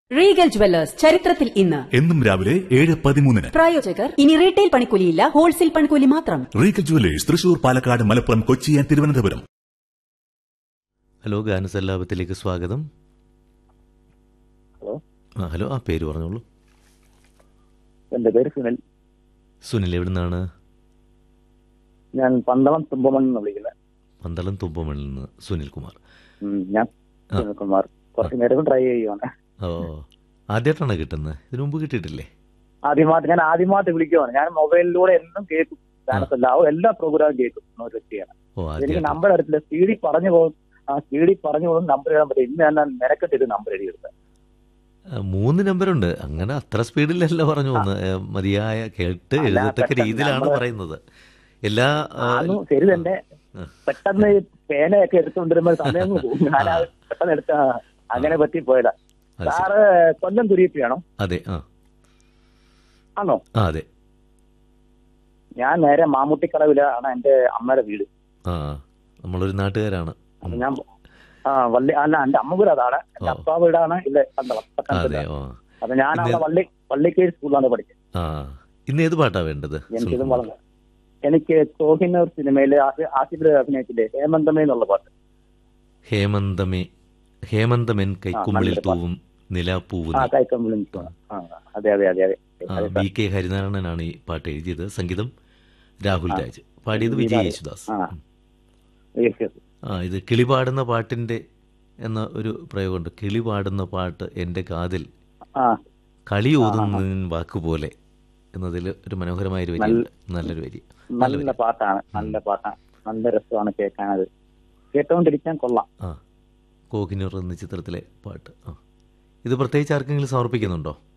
Regal jewellers ചരിത്രത്തിൽ ഇന്ന് എന്നും രാവിലെ ഏഴ് പതിമൂന്നിന് പ്രായോജകർ ഇനി റീറ്റെയിൽ പണിക്കൂലിയില്ല ഹോൾസെയിൽ പണിക്കൂലി മാത്രം Regal jewellers Thrissur Palakkad Malappuram Kochi and Thiruvananthapuram hello ഗാനസല്ലാപത്തിലേക്ക് സ്വാഗതം ഹലോ ആ ഹലോ ആ പേര് പറഞ്ഞോളൂ എന്റെ പേര് സുനിൽ സുനിൽ എവിടെ നിന്നാണ് ഞാൻ പന്തളം തുമ്പമൺ എന്ന് വിളിക്കുന്നത് പന്തളം തുമ്പമണിൽ നിന്ന് സുനിൽ കുമാർ ഉം, ഞാൻ ആ. സുനിൽകുമാർ കുറച്ച് നേരം ട്രൈ ചെയ്യുവാണ് ഓ ആദ്യമായിട്ടാണ് കിട്ടുന്നത് ഇതിനു മുമ്പ് കിട്ടിയിട്ടില്ലേ ആദ്യമായിട്ട് ഞാൻ ആദ്യമായിട്ട് വിളിക്കുവാണ് ഞാൻ മൊബൈലിലൂടെ എന്നും കേൾക്കും ഗാനത്തെല്ലാം എല്ലാ പ്രോഗ്രാമും കേൾക്കും ഒരു വ്യക്തിയാണ് ഓ എനിക്ക് ആദ്യമായിട്ട് നമ്പർ അറിയത്തില്ല സ്പീഡിൽ പറഞ്ഞു പോകും ആ സ്പീഡിൽ പറഞ്ഞു പോകും നമ്പർ എഴുതാൻ പറ്റും ഇന്ന് ഞാൻ മെനക്കെട്ട് ഇത് നമ്പർ എഴുതിയെടുത്തത് ആ, മൂന്ന് നമ്പറുണ്ട് അങ്ങനെ അത്ര സ്പീഡിലല്ല പറഞ്ഞു പോകുന്നത് ഏ, മതിയായ കേട്ട് അല്ല, എഴുതത്തക്ക പെട്ടെന്ന് രീതിയിലാണ് നമ്മള് പറയുന്നത് എല്ലാ ആ, ആന്നു ശരി തന്നെ ആ. പെട്ടെന്ന് ഈ പേനയൊക്കെ എടുത്തുകൊണ്ടിരുമ്പോൾ സമയം അങ്ങ് പോകും ഞാൻ ആ പെട്ടെന്ന് എടുത്ത ആ, അങ്ങനെ പറ്റി പോയതാ അത് ശരി. സാറ് കൊല്ലം കുരിപ്പിയാണോ അതെ ആ ആണോ ആ അതെ ഞാൻ നേരെ മാമ്മൂട്ടിക്കടവിലാണ് എന്റെ അമ്മയുടെ വീട് ആ നമ്മളൊരു നാട്ടുകാരാണ് അപ്പൊ ഞാൻ ആ വള്ളി അല്ല എന്റെ അമ്മ വീട് അതാണ് എന്റെ ഓ. അപ്പ വീടാണ് ഇത് പന്തളം അതെ പത്തനംതിട്ട ഓ അപ്പൊ ഞാൻ ഇന്ന് അവിടെ വള്ളി വള്ളിക്കേരി സ്കൂളിലാണ് പഠിച്ചത് ആ ഇന്ന് ഏത് പാട്ടാ വേണ്ടത് എനിക്കിതും സുനിൽകുമാർ? വളരെ എനിക്ക് കോഹിനൂർ സിനിമയിലെ ആസിഫ് അഭിനയത്തിലെ ഹേമന്തമേ എന്നുള്ള പാട്ട് ഹേമന്തമേ ഹേമന്തമെൻ കൈക്കുമ്പിളിൽ നല്ലൊരു തൂവും നിലാപ്പൂവ് ആ നീ. കൈക്കമ്പിളി ആ അതെ അതെ അതെ അതെ ആ, അതെ ബി കെ ഹരിനാരായണനാണ് ഈ പാട്ട് എഴുതിയത് സംഗീതം രാഹുൽ ആ. രാജ് പാടിയത് വി. വിജയ് രാജ്. യേശുദാസ് ആ. ഉം. yes, yes. ആ ഇത് കിളി പാടുന്ന പാട്ടിന്റെ എന്ന ഒരു പ്രയോഗമുണ്ട് കിളി പാടുന്ന പാട്ട് എൻ്റെ കാതിൽ ആ കളി ഊതുന്നതിൻ വാക്കുപോലെ എന്നതിൽ ഒരു മനോഹരമായ ഒരു വരിയുണ്ട് നല്ലൊരു വരി നല്ല നല്ല വരി പാട്ടാണ് നല്ല പാട്ടാണ് നല്ല രസമാണ് കേൾക്കാനത് കേട്ടോണ്ടിരിക്കാൻ കൊള്ളാം ആ കോഹിനൂർ എന്ന ചിത്രത്തിലെ പാട്ട് ആ ഇത് പ്രത്യേകിച്ച് ആർക്കെങ്കിലും സമർപ്പിക്കുന്നുണ്ടോ